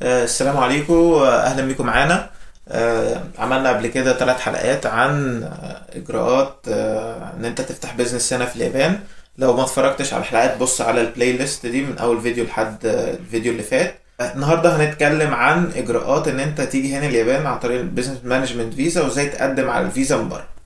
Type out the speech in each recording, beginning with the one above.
آه، السلام عليكم آه، اهلا بكم معانا آه، عملنا قبل كده ثلاث حلقات عن آه، اجراءات آه، ان انت تفتح بيزنس هنا في اليابان لو ما اتفرجتش على الحلقات بص على البلاي ليست دي من اول فيديو لحد آه، الفيديو اللي فات آه، النهارده هنتكلم عن اجراءات ان انت تيجي هنا اليابان عن طريق البيزنس مانجمنت فيزا وازاي تقدم على الفيزا من بره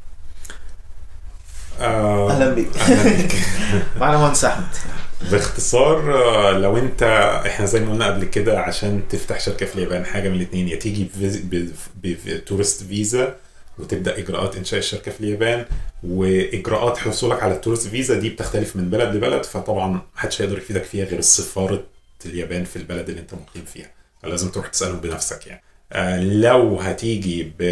آه، اهلا بيك اهلا بيك معانا مهندس احمد باختصار آه، لو انت احنا زي ما قلنا قبل كده عشان تفتح شركه في اليابان حاجه من الاثنين يا تيجي بتورست فيزا وتبدا اجراءات انشاء الشركه في اليابان واجراءات حصولك على التورست فيزا دي بتختلف من بلد لبلد فطبعا محدش هيقدر يفيدك فيها غير سفاره اليابان في البلد اللي انت مقيم فيها فلازم تروح تسالهم بنفسك يعني آه، لو هتيجي ب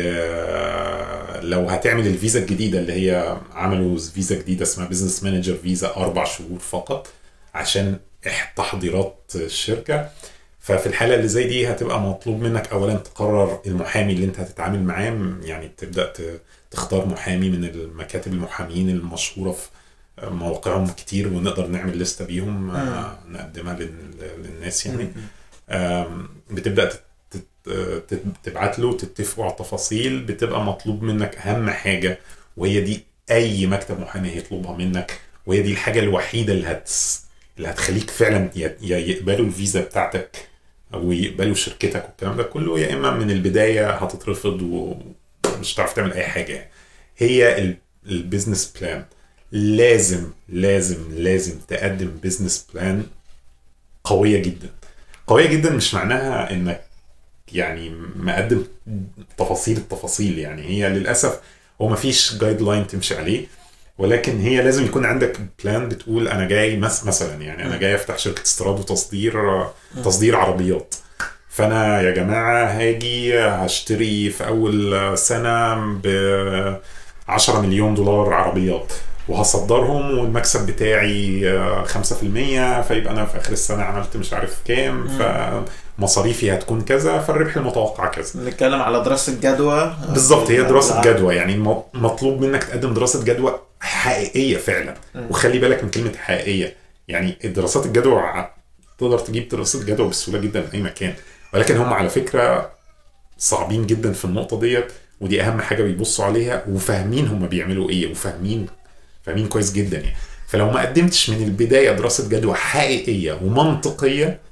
لو هتعمل الفيزا الجديده اللي هي عملوا فيزا جديده اسمها بزنس مانجر فيزا اربع شهور فقط عشان إح- تحضيرات الشركه ففي الحاله اللي زي دي هتبقى مطلوب منك اولا تقرر المحامي اللي انت هتتعامل معاه يعني تبدا ت- تختار محامي من المكاتب المحامين المشهوره في مواقعهم كتير ونقدر نعمل لستة بيهم آه، نقدمها لل- للناس يعني آم، بتبدا تت- تت- تت- تبعت له تتفقوا على التفاصيل بتبقى مطلوب منك اهم حاجه وهي دي اي مكتب محامي هيطلبها منك وهي دي الحاجه الوحيده اللي هت اللي هتخليك فعلا يا يا يقبلوا الفيزا بتاعتك او يقبلوا شركتك والكلام ده كله يا اما من البدايه هتترفض ومش هتعرف تعمل اي حاجه يعني. هي ال- البيزنس بلان لازم لازم لازم تقدم بيزنس بلان قويه جدا قويه جدا مش معناها انك يعني مقدم تفاصيل التفاصيل يعني هي للاسف هو ما فيش جايد لاين تمشي عليه ولكن هي لازم يكون عندك بلان بتقول انا جاي مس مثلا يعني انا جاي افتح شركه استيراد وتصدير تصدير عربيات فانا يا جماعه هاجي هشتري في اول سنه ب 10 مليون دولار عربيات وهصدرهم والمكسب بتاعي آه، 5% فيبقى انا في اخر السنه عملت مش عارف كام فمصاريفي هتكون كذا فالربح المتوقع كذا نتكلم على دراسة جدوى بالظبط هي دراسه بالعقل. جدوى يعني م- مطلوب منك تقدم دراسه جدوى حقيقيه فعلا وخلي بالك من كلمه حقيقيه يعني دراسات الجدوى ع- تقدر تجيب دراسات جدوى بسهوله جدا من اي مكان ولكن هم على فكره صعبين جدا في النقطه ديت ودي اهم حاجه بيبصوا عليها وفاهمين هم بيعملوا ايه وفاهمين فاهمين كويس جدا يعني فلو ما قدمتش من البدايه دراسه جدوى حقيقيه ومنطقيه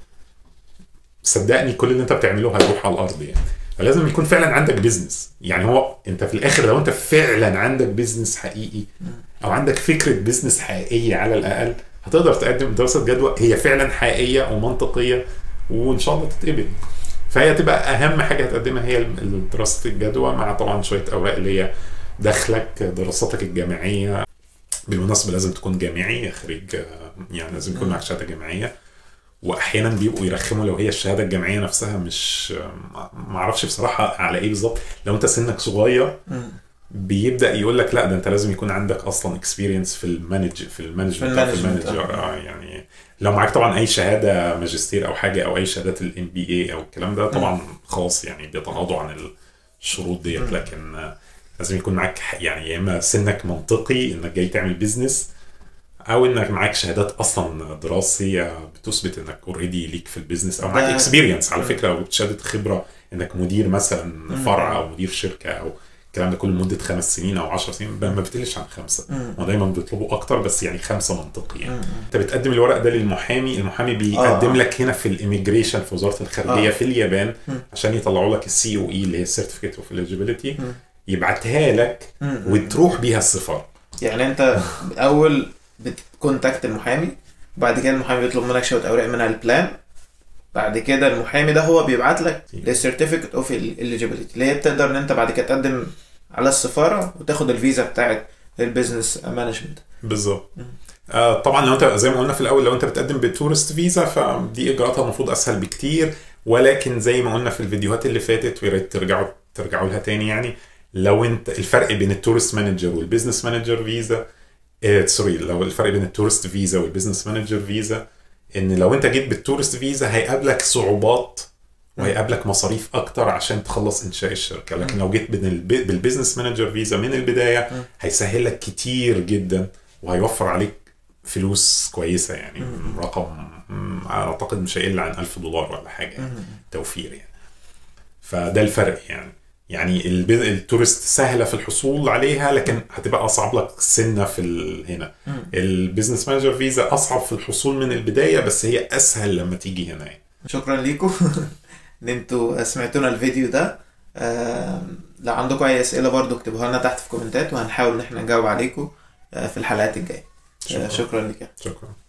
صدقني كل اللي انت بتعمله هيروح على الارض يعني فلازم يكون فعلا عندك بيزنس يعني هو انت في الاخر لو انت فعلا عندك بيزنس حقيقي او عندك فكره بيزنس حقيقيه على الاقل هتقدر تقدم دراسه جدوى هي فعلا حقيقيه ومنطقيه وان شاء الله تتقبل فهي تبقى اهم حاجه هتقدمها هي ال- دراسه الجدوى مع طبعا شويه اوراق اللي هي دخلك دراساتك الجامعيه بالمناسبه لازم تكون جامعي خريج آه، يعني لازم يكون معك شهاده جامعيه واحيانا بيبقوا يرخموا لو هي الشهاده الجامعيه نفسها مش ما- ما اعرفش بصراحه على ايه بالظبط لو انت سنك صغير مم. بيبدا يقول لك لا ده انت لازم يكون عندك اصلا اكسبيرينس في المانج في المانجمنت أو في المانجمنت، المانجر اه يعني لو معاك طبعا اي شهاده ماجستير او حاجه او اي شهادات الام بي اي او الكلام ده طبعا خلاص يعني بيتغاضوا عن الشروط ديت مم. لكن آه، لازم يكون معاك ح- يعني يا اما سنك منطقي انك جاي تعمل بيزنس او انك معاك شهادات اصلا دراسيه بتثبت انك اوريدي ليك في البيزنس او معاك ده- اكسبيرينس على مم. فكره او شهاده خبره انك مدير مثلا فرع او مدير شركه او الكلام ده كله لمده خمس سنين او 10 سنين ما بتقلش عن خمسه مم. هو دايما بيطلبوا اكتر بس يعني خمسه منطقي يعني مم. انت بتقدم الورق ده للمحامي المحامي بيقدم آه. لك هنا في الاميجريشن في وزاره الخارجيه آه. في اليابان مم. عشان يطلعوا لك السي او اي اللي هي السيرتيفيكت اوف اليجيبيليتي مم. يبعتها لك مم. وتروح بيها السفاره يعني انت اول بتكونتاكت المحامي بعد كده المحامي بيطلب منك شويه اوراق منها البلان بعد كده المحامي ده هو بيبعت لك للسيرتيفيكت اوف اليجيبيليتي اللي هي بتقدر ان انت بعد كده تقدم على السفاره وتاخد الفيزا بتاعت البيزنس مانجمنت بالظبط آه طبعا لو انت زي ما قلنا في الاول لو انت بتقدم بتورست فيزا فدي اجراءاتها المفروض اسهل بكتير ولكن زي ما قلنا في الفيديوهات اللي فاتت ويا ريت ترجعوا ترجعوا لها تاني يعني لو انت الفرق بين التورست مانجر والبيزنس مانجر فيزا آه سوري لو الفرق بين التورست فيزا والبيزنس مانجر فيزا ان لو انت جيت بالتورست فيزا هيقابلك صعوبات وهيقابلك مصاريف اكتر عشان تخلص انشاء الشركه لكن لو جيت بالب- بالبيزنس مانجر فيزا من البدايه هيسهل لك كتير جدا وهيوفر عليك فلوس كويسه يعني مم. رقم مم، اعتقد مش هيقل عن 1000 دولار ولا حاجه يعني. مم. توفير يعني فده الفرق يعني يعني الب- التورست سهله في الحصول عليها لكن هتبقى اصعب لك سنه في ال... هنا مم. البيزنس مانجر فيزا اصعب في الحصول من البدايه بس هي اسهل لما تيجي هنا يعني. شكرا ليكم ان انتوا سمعتونا الفيديو ده آم، لو عندكم اي اسئله برضو اكتبوها لنا تحت في الكومنتات وهنحاول ان احنا نجاوب عليكم آه، في الحلقات الجايه آه، شكرا شكرا لك شكرا